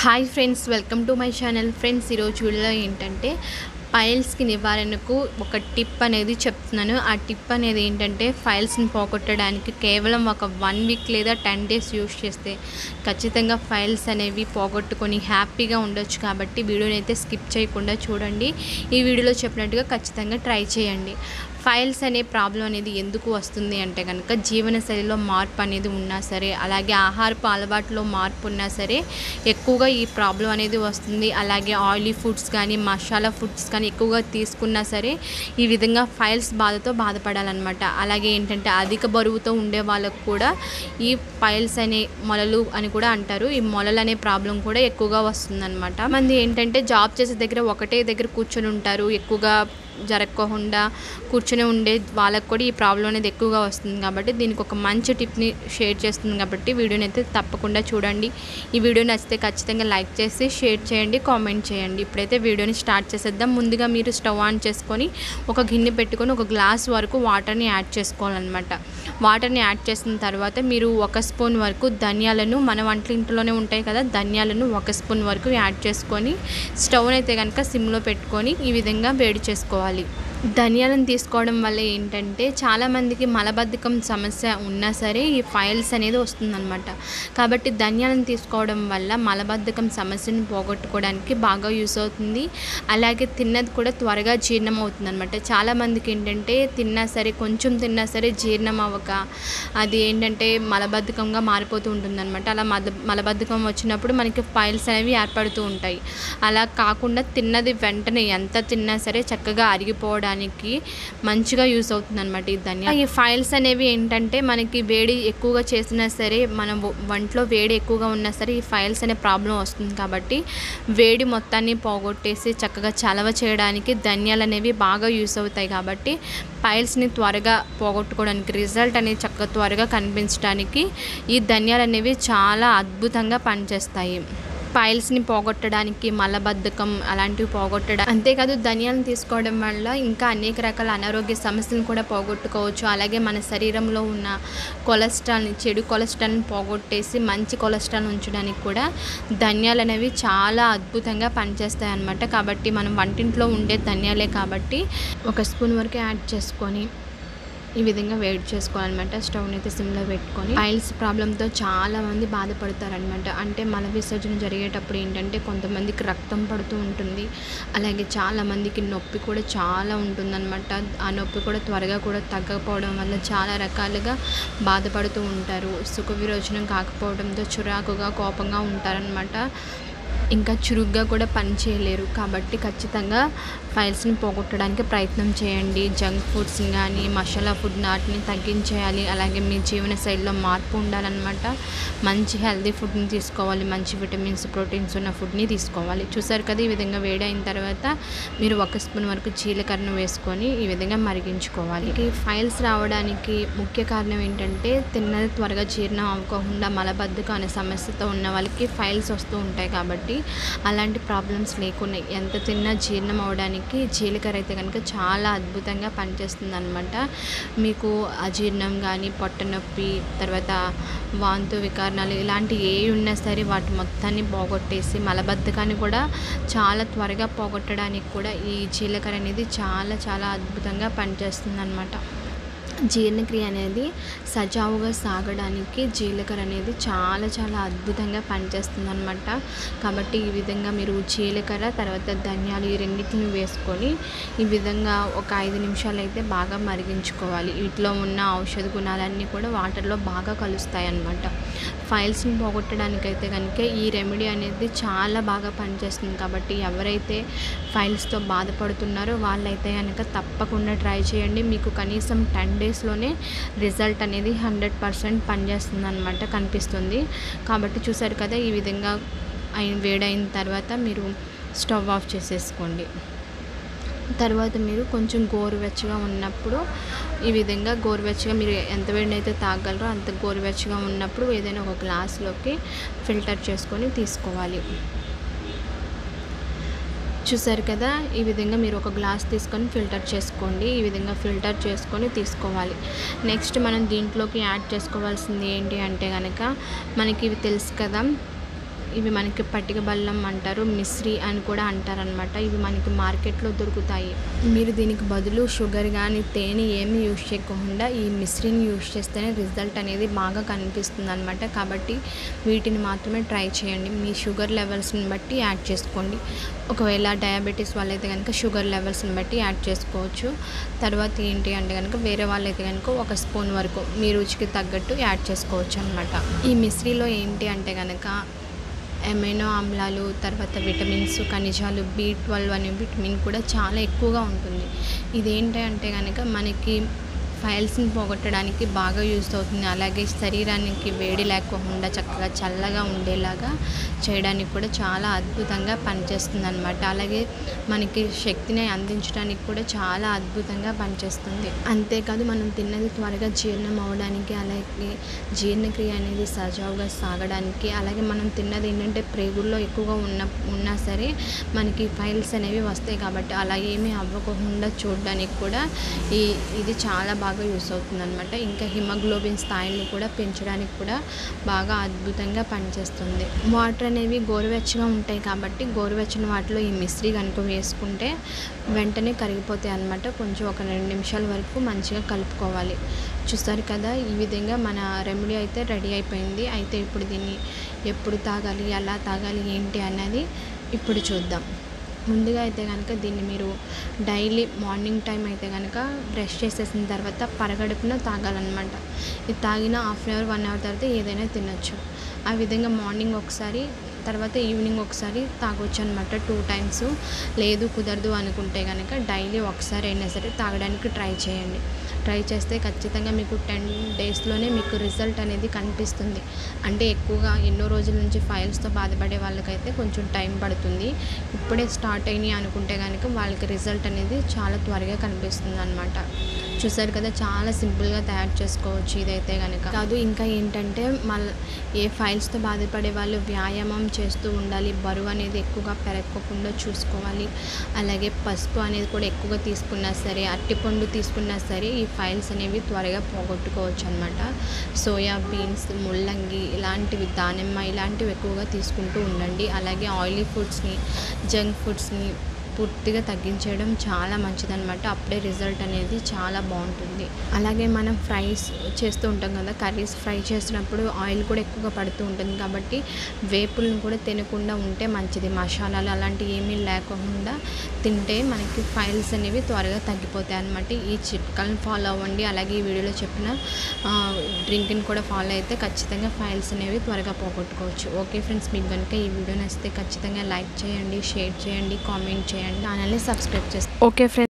hi friends welcome to my channel friends ఈరోజు వీడియోలో ఏంటంటే ఫైల్స్కి నివారణకు ఒక టిప్ అనేది చెప్తున్నాను ఆ టిప్ అనేది ఏంటంటే ఫైల్స్ని పోగొట్టడానికి కేవలం ఒక వన్ వీక్ లేదా టెన్ డేస్ యూస్ చేస్తే ఖచ్చితంగా ఫైల్స్ అనేవి పోగొట్టుకొని హ్యాపీగా ఉండొచ్చు కాబట్టి వీడియోని అయితే స్కిప్ చేయకుండా చూడండి ఈ వీడియోలో చెప్పినట్టుగా ఖచ్చితంగా ట్రై చేయండి ఫైల్స్ అనే ప్రాబ్లం అనేది ఎందుకు వస్తుంది అంటే కనుక జీవనశైలిలో మార్పు అనేది ఉన్నా సరే అలాగే ఆహారపు అలవాట్లో మార్పు ఉన్నా సరే ఎక్కువగా ఈ ప్రాబ్లం అనేది వస్తుంది అలాగే ఆయిలీ ఫుడ్స్ కానీ మసాలా ఫుడ్స్ కానీ ఎక్కువగా తీసుకున్నా సరే ఈ విధంగా ఫైల్స్ బాధతో బాధపడాలన్నమాట అలాగే ఏంటంటే అధిక బరువుతో ఉండే వాళ్ళకు కూడా ఈ ఫైల్స్ అనే మొలలు అని కూడా అంటారు ఈ మొలలు అనే ప్రాబ్లం కూడా ఎక్కువగా వస్తుందన్నమాట మంది ఏంటంటే జాబ్ చేసే దగ్గర ఒకటే దగ్గర కూర్చొని ఉంటారు ఎక్కువగా జరగకుండా కూర్చొని ఉండే వాళ్ళకు కూడా ఈ ప్రాబ్లం అనేది ఎక్కువగా వస్తుంది కాబట్టి దీనికి ఒక మంచి టిప్ని షేర్ చేస్తుంది కాబట్టి వీడియోని అయితే తప్పకుండా చూడండి ఈ వీడియో నచ్చితే ఖచ్చితంగా లైక్ చేసి షేర్ చేయండి కామెంట్ చేయండి ఇప్పుడైతే వీడియోని స్టార్ట్ చేసేద్దాం ముందుగా మీరు స్టవ్ ఆన్ చేసుకొని ఒక గిన్నె పెట్టుకొని ఒక గ్లాస్ వరకు వాటర్ని యాడ్ చేసుకోవాలన్నమాట వాటర్ని యాడ్ చేసిన తర్వాత మీరు ఒక స్పూన్ వరకు ధనియాలను మన వంటలింట్లోనే ఉంటాయి కదా ధనియాలను ఒక స్పూన్ వరకు యాడ్ చేసుకొని స్టవ్ని అయితే కనుక సిమ్లో పెట్టుకొని ఈ విధంగా వేడి చేసుకోవాలి ధనియాలను తీసుకోవడం వల్ల ఏంటంటే చాలామందికి మలబద్ధకం సమస్య ఉన్నా సరే ఈ ఫైల్స్ అనేది వస్తుందన్నమాట కాబట్టి ధనియాలను తీసుకోవడం వల్ల మలబద్ధకం సమస్యను పోగొట్టుకోవడానికి బాగా యూస్ అవుతుంది అలాగే తిన్నది కూడా త్వరగా జీర్ణం అవుతుంది అనమాట చాలామందికి ఏంటంటే తిన్నా సరే కొంచెం తిన్నా సరే జీర్ణం అవ్వక అది ఏంటంటే మలబద్ధకంగా మారిపోతూ ఉంటుందన్నమాట అలా మద మలబద్ధకం వచ్చినప్పుడు మనకి ఫైల్స్ అనేవి ఏర్పడుతూ ఉంటాయి అలా కాకుండా తిన్నది వెంటనే ఎంత తిన్నా సరే చక్కగా అరిగిపోవడానికి మంచిగా యూస్ అవుతుంది అనమాట ఈ ధనియా ఈ ఫైల్స్ అనేవి ఏంటంటే మనకి వేడి ఎక్కువగా చేసినా సరే మనం వంటలో వేడి ఎక్కువగా ఉన్నా సరే ఈ ఫైల్స్ అనే ప్రాబ్లం వస్తుంది కాబట్టి వేడి మొత్తాన్ని పోగొట్టేసి చక్కగా చలవ చేయడానికి ధనియాలు అనేవి బాగా యూస్ అవుతాయి కాబట్టి ఫైల్స్ని త్వరగా పోగొట్టుకోవడానికి రిజల్ట్ అనేది చక్కగా త్వరగా కనిపించడానికి ఈ ధనియాలు అనేవి చాలా అద్భుతంగా పనిచేస్తాయి ఫైల్స్ని పోగొట్టడానికి మలబద్ధకం అలాంటివి పోగొట్టడం అంతేకాదు ధనియాలను తీసుకోవడం వల్ల ఇంకా అనేక రకాల అనారోగ్య సమస్యలను కూడా పోగొట్టుకోవచ్చు అలాగే మన శరీరంలో ఉన్న కొలెస్ట్రాల్ని చెడు కొలెస్ట్రాల్ని పోగొట్టేసి మంచి కొలెస్ట్రాల్ ఉంచడానికి కూడా ధనియాలు అనేవి చాలా అద్భుతంగా పనిచేస్తాయి అన్నమాట కాబట్టి మనం వంటింట్లో ఉండే ధనియాలే కాబట్టి ఒక స్పూన్ వరకు యాడ్ చేసుకొని ఈ విధంగా వేడి చేసుకోవాలన్నమాట స్టవ్ని అయితే సిమ్లో పెట్టుకొని ఫైల్స్ ప్రాబ్లంతో చాలా మంది బాధపడతారనమాట అంటే మల విసర్జన జరిగేటప్పుడు ఏంటంటే కొంతమందికి రక్తం పడుతూ ఉంటుంది అలాగే చాలా మందికి నొప్పి కూడా చాలా ఉంటుందన్నమాట ఆ నొప్పి కూడా త్వరగా కూడా తగ్గకపోవడం వల్ల చాలా రకాలుగా బాధపడుతూ ఉంటారు సుఖ విరోచనం కాకపోవడంతో చిరాకుగా కోపంగా ఉంటారనమాట ఇంకా చురుగ్గా కూడా పని చేయలేరు కాబట్టి ఖచ్చితంగా ఫైల్స్ని పోగొట్టడానికి ప్రయత్నం చేయండి జంక్ ఫుడ్స్ని కానీ మసాలా ఫుడ్ వాటిని తగ్గించేయాలి అలాగే మీ జీవన శైలిలో మార్పు ఉండాలన్నమాట మంచి హెల్తీ ఫుడ్ని తీసుకోవాలి మంచి విటమిన్స్ ప్రోటీన్స్ ఉన్న ఫుడ్ని తీసుకోవాలి చూసారు కదా ఈ విధంగా వేడైన తర్వాత మీరు ఒక స్పూన్ వరకు జీలకర్రను వేసుకొని ఈ విధంగా మరిగించుకోవాలి ఈ ఫైల్స్ రావడానికి ముఖ్య కారణం ఏంటంటే తిన్నది త్వరగా జీర్ణం అవ్వకుండా మలబద్ధకం అనే సమస్యతో ఉన్న వాళ్ళకి ఫైల్స్ వస్తూ ఉంటాయి కాబట్టి అలాంటి ప్రాబ్లమ్స్ లేకుండా ఎంత తిన్నా జీర్ణం అవడానికి జీలకర్ర అయితే కనుక చాలా అద్భుతంగా పనిచేస్తుంది అనమాట మీకు అజీర్ణం కానీ పొట్ట నొప్పి తర్వాత వాంతు వికారణాలు ఇలాంటి ఏ ఉన్నా సరే వాటి మొత్తాన్ని పోగొట్టేసి మలబద్ధకాన్ని కూడా చాలా త్వరగా పోగొట్టడానికి కూడా ఈ జీలకర్ర అనేది చాలా చాలా అద్భుతంగా పనిచేస్తుంది అనమాట జీర్ణక్రియ అనేది సజావుగా సాగడానికి జీలకర్ర అనేది చాలా చాలా అద్భుతంగా పనిచేస్తుంది అనమాట కాబట్టి ఈ విధంగా మీరు జీలకర్ర తర్వాత ధనియాలు ఈ రెండింటిని వేసుకొని ఈ విధంగా ఒక ఐదు నిమిషాలు అయితే బాగా మరిగించుకోవాలి వీటిలో ఉన్న ఔషధ గుణాలన్నీ కూడా వాటర్లో బాగా కలుస్తాయి అన్నమాట ఫైల్స్ని పోగొట్టడానికి అయితే కనుక ఈ రెమెడీ అనేది చాలా బాగా పనిచేస్తుంది కాబట్టి ఎవరైతే ఫైల్స్తో బాధపడుతున్నారో వాళ్ళైతే కనుక తప్పకుండా ట్రై చేయండి మీకు కనీసం టెన్ డేస్లోనే రిజల్ట్ అనేది హండ్రెడ్ పర్సెంట్ పనిచేస్తుంది అనమాట కనిపిస్తుంది కాబట్టి చూసారు కదా ఈ విధంగా అయిన వేడైన తర్వాత మీరు స్టవ్ ఆఫ్ చేసేసుకోండి తర్వాత మీరు కొంచెం గోరువెచ్చగా ఉన్నప్పుడు ఈ విధంగా గోరువెచ్చగా మీరు ఎంత వేడిని అయితే తాగలరో అంత గోరువెచ్చగా ఉన్నప్పుడు ఏదైనా ఒక గ్లాస్లోకి ఫిల్టర్ చేసుకొని తీసుకోవాలి చూసారు కదా ఈ విధంగా మీరు ఒక గ్లాస్ తీసుకొని ఫిల్టర్ చేసుకోండి ఈ విధంగా ఫిల్టర్ చేసుకొని తీసుకోవాలి నెక్స్ట్ మనం దీంట్లోకి యాడ్ చేసుకోవాల్సింది ఏంటి అంటే కనుక మనకి ఇవి తెలుసు కదా ఇవి మనకి పట్టిక బెల్లం అంటారు మిశ్రీ అని కూడా అంటారనమాట ఇవి మనకి మార్కెట్లో దొరుకుతాయి మీరు దీనికి బదులు షుగర్ కానీ తేనె ఏమి యూజ్ చేయకుండా ఈ మిశ్రీని యూజ్ చేస్తేనే రిజల్ట్ అనేది బాగా కనిపిస్తుంది అనమాట కాబట్టి వీటిని మాత్రమే ట్రై చేయండి మీ షుగర్ లెవెల్స్ని బట్టి యాడ్ చేసుకోండి ఒకవేళ డయాబెటీస్ వాళ్ళైతే కనుక షుగర్ లెవెల్స్ని బట్టి యాడ్ చేసుకోవచ్చు తర్వాత ఏంటి అంటే కనుక వేరే వాళ్ళైతే కనుక ఒక స్పూన్ వరకు మీ రుచికి తగ్గట్టు యాడ్ చేసుకోవచ్చు అనమాట ఈ మిశ్రీలో ఏంటి అంటే కనుక ఎమైనో ఆమ్లాలు తర్వాత విటమిన్స్ ఖనిజాలు బి ట్వెల్వ్ అనే విటమిన్ కూడా చాలా ఎక్కువగా ఉంటుంది ఇదేంటి అంటే కనుక మనకి ఫైల్స్ని పోగొట్టడానికి బాగా యూజ్ అవుతుంది అలాగే శరీరానికి వేడి లేకుండా చక్కగా చల్లగా ఉండేలాగా చేయడానికి కూడా చాలా అద్భుతంగా పనిచేస్తుంది అనమాట అలాగే మనకి శక్తిని అందించడానికి కూడా చాలా అద్భుతంగా పనిచేస్తుంది అంతేకాదు మనం తిన్నది త్వరగా జీర్ణం అవడానికి అలాగే జీర్ణక్రియ అనేది సజావుగా సాగడానికి అలాగే మనం తిన్నది ఏంటంటే ప్రేగుల్లో ఎక్కువగా ఉన్న ఉన్నా సరే మనకి ఫైల్స్ అనేవి వస్తాయి కాబట్టి అలా ఏమీ అవ్వకుండా చూడడానికి కూడా ఈ ఇది చాలా బాగా యూస్ అవుతుంది అనమాట ఇంకా హిమోగ్లోబిన్ స్థాయిని కూడా పెంచడానికి కూడా బాగా అద్భుతంగా పనిచేస్తుంది వాటర్ అనేవి గోరువెచ్చగా ఉంటాయి కాబట్టి గోరువెచ్చని వాటిలో ఈ మిశ్రీ కనుక వేసుకుంటే వెంటనే కరిగిపోతాయి అనమాట కొంచెం ఒక రెండు నిమిషాల వరకు మంచిగా కలుపుకోవాలి చూస్తారు కదా ఈ విధంగా మన రెమెడీ అయితే రెడీ అయిపోయింది అయితే ఇప్పుడు దీన్ని ఎప్పుడు తాగాలి ఎలా తాగాలి ఏంటి అన్నది ఇప్పుడు చూద్దాం ముందుగా అయితే కనుక దీన్ని మీరు డైలీ మార్నింగ్ టైం అయితే కనుక బ్రష్ చేసేసిన తర్వాత పరగడుపున తాగాలన్నమాట ఇది తాగిన half an hour one hour తర్వాత ఏదైనా తినొచ్చు ఆ విధంగా మార్నింగ్ ఒకసారి తర్వాత ఈవినింగ్ ఒకసారి తాగొచ్చు అనమాట టూ టైమ్స్ లేదు కుదరదు అనుకుంటే కనుక డైలీ ఒకసారి అయినా సరే తాగడానికి ట్రై చేయండి ట్రై చేస్తే ఖచ్చితంగా మీకు టెన్ డేస్లోనే మీకు రిజల్ట్ అనేది కనిపిస్తుంది అంటే ఎక్కువగా ఎన్నో రోజుల నుంచి ఫైల్స్తో బాధపడే వాళ్ళకైతే కొంచెం టైం పడుతుంది ఇప్పుడే స్టార్ట్ అయినాయి అనుకుంటే కనుక వాళ్ళకి రిజల్ట్ అనేది చాలా త్వరగా కనిపిస్తుంది అనమాట చూసారు కదా చాలా సింపుల్గా తయారు చేసుకోవచ్చు ఇదైతే కనుక కాదు ఇంకా ఏంటంటే మళ్ళీ ఏ ఫైల్స్తో బాధపడే వాళ్ళు వ్యాయామం చేస్తూ ఉండాలి బరువు అనేది ఎక్కువగా పెరగకుండా చూసుకోవాలి అలాగే పసుపు అనేది కూడా ఎక్కువగా తీసుకున్నా సరే అరటిపండు తీసుకున్నా సరే ఈ ఫైల్స్ అనేవి త్వరగా పోగొట్టుకోవచ్చు అనమాట సోయా బీన్స్ ముల్లంగి ఇలాంటివి దానిమ్మ ఇలాంటివి ఎక్కువగా తీసుకుంటూ ఉండండి అలాగే ఆయిలీ ఫుడ్స్ని జంక్ ఫుడ్స్ని పూర్తిగా తగ్గించడం చాలా మంచిదన్నమాట అప్పుడే రిజల్ట్ అనేది చాలా బాగుంటుంది అలాగే మనం ఫ్రైస్ చేస్తూ ఉంటాం కదా కర్రీస్ ఫ్రై చేసినప్పుడు ఆయిల్ కూడా ఎక్కువగా పడుతూ ఉంటుంది కాబట్టి వేపులను కూడా తినకుండా ఉంటే మంచిది మసాలాలు అలాంటివి ఏమీ లేకుండా తింటే మనకి ఫైల్స్ అనేవి త్వరగా తగ్గిపోతాయి అన్నమాట ఈ చిట్కాలను ఫాలో అవ్వండి అలాగే ఈ వీడియోలో చెప్పిన డ్రింక్ని కూడా ఫాలో అయితే ఖచ్చితంగా ఫైల్స్ అనేవి త్వరగా పోగొట్టుకోవచ్చు ఓకే ఫ్రెండ్స్ మీకు కనుక ఈ వీడియో నచ్చితే ఖచ్చితంగా లైక్ చేయండి షేర్ చేయండి కామెంట్ చేయండి ఛానల్ని సబ్స్క్రైబ్ చేయండి ఓకే ఫ్రెండ్స్